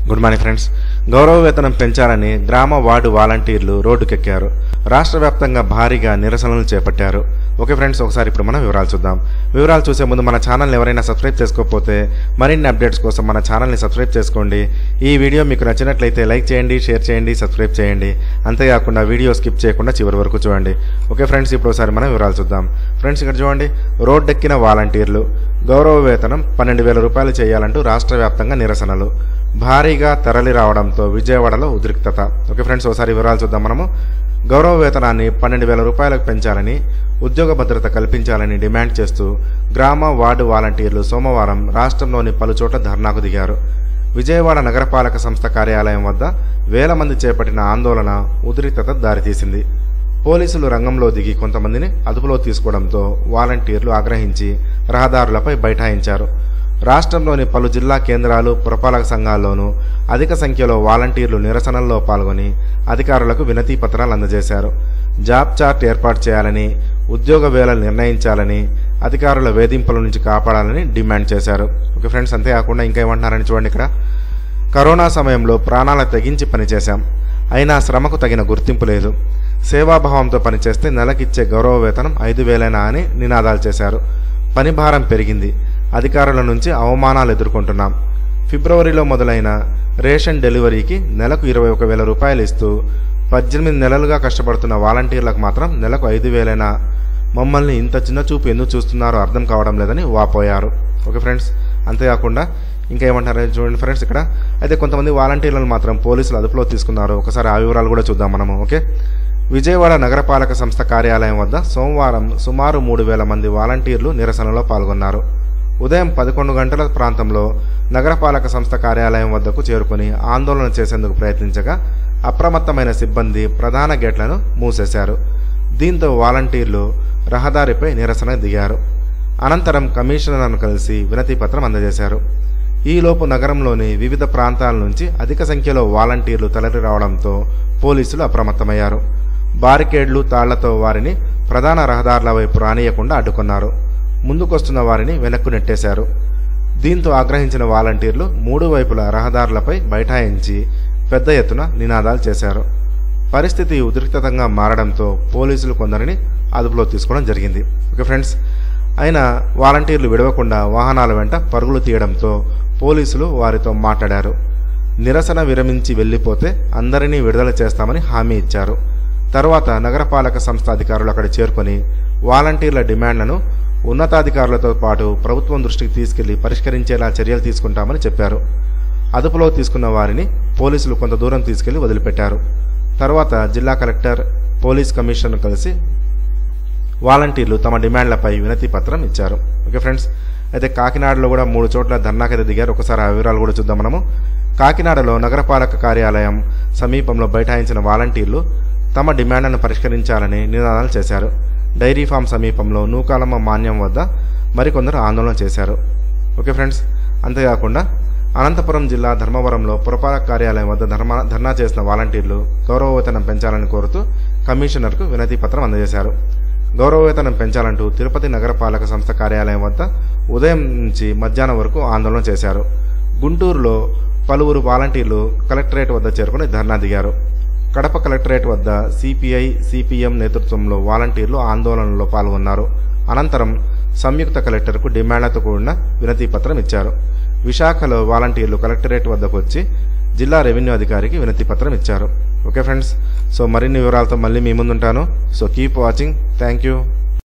good morning friends గౌరవ వేతనం పెంచాలని గ్రామ వార్డు వాలంటీర్లు రోడ్డుకెక్కారు రాష్ట్ర వ్యాప్తంగా భారీగా నిరసనలు చేపట్టారు ఓకే ఫ్రెండ్స్ ఒకసారి ఇప్పుడు మనం వివరాలు చూద్దాం వివరాలు చూసే ముందు మన ఛానల్ని ఎవరైనా సబ్స్క్రైబ్ చేసుకోకపోతే మరిన్ని అప్డేట్స్ కోసం మన ఛానల్ని సబ్స్క్రైబ్ చేసుకోండి ఈ వీడియో మీకు నచ్చినట్లయితే లైక్ చేయండి షేర్ చేయండి సబ్స్క్రైబ్ చేయండి అంతేకాకుండా వీడియో స్కిప్ చేయకుండా చివరి వరకు చూడండి ఓకే ఫ్రెండ్స్ ఇప్పుడు ఒకసారి మనం వివరాలు చూద్దాం ఫ్రెండ్స్ ఇక్కడ చూడండి రోడ్డెక్కిన వాలంటీర్లు గౌరవ వేతనం పన్నెండు వేల రూపాయలు చేయాలంటూ రాష్ట్ర వ్యాప్తంగా నిరసనలు భారీగా తరలి రావడంతో విజయవాడలో ఉద్రిక్తత ఓకే ఫ్రెండ్స్ ఒకసారి వివరాలు చూద్దాం మనము గౌరవ వేతనాన్ని పన్నెండు వేల రూపాయలకు పెంచాలని ఉద్యోగ భద్రత కల్పించాలని డిమాండ్ చేస్తూ గ్రామ వార్డు వాలంటీర్లు సోమవారం రాష్ట్రంలోని పలుచోట్ల ధర్నాకు దిగారు విజయవాడ నగరపాలక సంస్థ కార్యాలయం వద్ద వేల మంది చేపట్టిన ఆందోళన ఉద్రిక్తత దారితీసింది పోలీసులు రంగంలో దిగి కొంతమందిని అదుపులో తీసుకోవడంతో వాలంటీర్లు ఆగ్రహించి రహదారులపై బైఠాయించారు రాష్ట్రంలోని పలు జిల్లా కేంద్రాలు పురపాలక సంఘాల్లోనూ అధిక సంఖ్యలో వాలంటీర్లు నిరసనల్లో పాల్గొని అధికారులకు వినతి పత్రాలు అందజేశారు జాబ్ చార్ట్ ఏర్పాటు చేయాలని ఉద్యోగ వేళలు నిర్ణయించాలని అధికారుల వేధింపుల నుంచి కాపాడాలని డిమాండ్ చేశారు ఓకే ఫ్రెండ్స్ అంతేకాకుండా ఇంకా ఏమంటున్నారని చూడండి ఇక్కడ కరోనా సమయంలో ప్రాణాల తెగించి పనిచేశాం అయినా శ్రమకు తగిన గుర్తింపు లేదు సేవాభావంతో పనిచేస్తే నెలకిచ్చే గౌరవ వేతనం ఐదు వేలైనా అని నినాదాలు చేశారు పని భారం పెరిగింది అధికారుల నుంచి అవమానాలు ఎదుర్కొంటున్నాం ఫిబ్రవరిలో మొదలైన రేషన్ డెలివరీకి నెలకు ఇరవై ఒక వేల రూపాయలు ఇస్తూ పద్దెనిమిది నెలలుగా కష్టపడుతున్న వాలంటీర్లకు మాత్రం నెలకు ఐదు వేలైనా మమ్మల్ని ఇంత చిన్న చూపు ఎందుకు చూస్తున్నారో అర్థం కావడం లేదని వాపోయారు ఓకే ఫ్రెండ్స్ అంతేకాకుండా ఇంకా ఏమంటారు చూడండి ఫ్రెండ్స్ ఇక్కడ అయితే కొంతమంది వాలంటీర్లను మాత్రం పోలీసులు అదుపులో తీసుకున్నారు ఒకసారి ఆ వివరాలు కూడా చూద్దాం మనము ఓకే విజయవాడ నగరపాలక సంస్థ కార్యాలయం వద్ద సోమవారం సుమారు మూడు వేల మంది వాలంటీర్లు నిరసనలో పాల్గొన్నారు ఉదయం పదకొండు గంటల ప్రాంతంలో నగరపాలక సంస్థ కార్యాలయం వద్దకు చేరుకుని ఆందోళన చేసేందుకు ప్రయత్నించగా అప్రమత్తమైన సిబ్బంది ప్రధాన గేట్లను మూసేశారు దీంతో వాలంటీర్లు రహదారిపై నిరసన దిగారు అనంతరం కమిషనర్ను కలిసి వినతి పత్రం అందజేశారు ఈలోపు నగరంలోని వివిధ ప్రాంతాల నుంచి అధిక సంఖ్యలో వాలంటీర్లు తరలి రావడంతో పోలీసులు అప్రమత్తమయ్యారు బారికేడ్లు తాళ్లతో వారిని ప్రధాన రహదారుల వైపు రానియకుండా అడ్డుకున్నారు ముందుకొస్తున్న వారిని వెనక్కు నెట్టేశారు దీంతో ఆగ్రహించిన వాలంటీర్లు మూడు వైపుల రహదారులపై బైఠాయించి పెద్ద ఎత్తున నినాదాలు చేశారు పరిస్థితి ఉద్రిక్తతంగా మారడంతో పోలీసులు కొందరిని అదుపులో తీసుకోవడం జరిగింది ఓకే ఫ్రెండ్స్ అయినా వాలంటీర్లు విడవకుండా వాహనాల వెంట పరుగులు తీయడంతో పోలీసులు వారితో మాట్లాడారు నిరసన విరమించి వెళ్ళిపోతే అందరినీ విడుదల చేస్తామని హామీ ఇచ్చారు తర్వాత నగరపాలక సంస్థ అధికారులు అక్కడ చేరుకొని వాలంటీర్ల డిమాండ్లను ఉన్నతాధికారులతో పాటు ప్రభుత్వం దృష్టికి తీసుకెళ్లి పరిష్కరించేలా చర్యలు తీసుకుంటామని చెప్పారు అదుపులో తీసుకున్న వారిని పోలీసులు కొంత దూరం తీసుకెళ్లి వదిలిపెట్టారు తర్వాత జిల్లా కలెక్టర్ పోలీస్ కమిషనర్ కలిసి వాలంటీర్లు తమ డిమాండ్లపై వినతి పత్రం ఇచ్చారు ఓకే ఫ్రెండ్స్ అయితే కాకినాడలో కూడా మూడు చోట్ల ధర్నాకైతే దిగారు ఒకసారి ఆ వివరాలు కూడా చూద్దాం మనము కాకినాడలో నగరపాలక కార్యాలయం సమీపంలో బైఠాయించిన వాలంటీర్లు తమ డిమాండ్లను పరిష్కరించాలని నినాదాలు చేశారు డైరీ ఫామ్ సమీపంలో నూకాలమ్మ మాన్యం వద్ద మరికొందరు ఆందోళన చేశారు ఓకే ఫ్రెండ్స్ అంతేకాకుండా అనంతపురం జిల్లా ధర్మవరంలో పురపాలక కార్యాలయం వద్ద ధర్మ ధర్నా చేసిన వాలంటీర్లు గౌరవ వేతనం పెంచాలని కోరుతూ కమిషనర్కు వినతి పత్రం అందజేశారు గౌరవ వేతనం పెంచాలంటూ తిరుపతి నగరపాలక సంస్థ కార్యాలయం వద్ద ఉదయం నుంచి మధ్యాహ్నం వరకు ఆందోళన చేశారు గుంటూరులో పలువురు వాలంటీర్లు కలెక్టరేట్ వద్ద చేరుకుని ధర్నా దిగారు కడప కలెక్టరేట్ వద్ద సిపిఐ సిపిఎం నేతృత్వంలో వాలంటీర్లు ఆందోళనలో పాల్గొన్నారు అనంతరం సంయుక్త కలెక్టర్కు డిమాండ్లతో కూడిన వినతి పత్రం ఇచ్చారు విశాఖలో వాలంటీర్లు కలెక్టరేట్ వద్దకు వచ్చి జిల్లా రెవెన్యూ అధికారికి వినతి పత్రం ఇచ్చారు ఓకే ఫ్రెండ్స్ సో మరిన్ని వివరాలతో మళ్ళీ మీ ముందుంటాను so keep watching thank you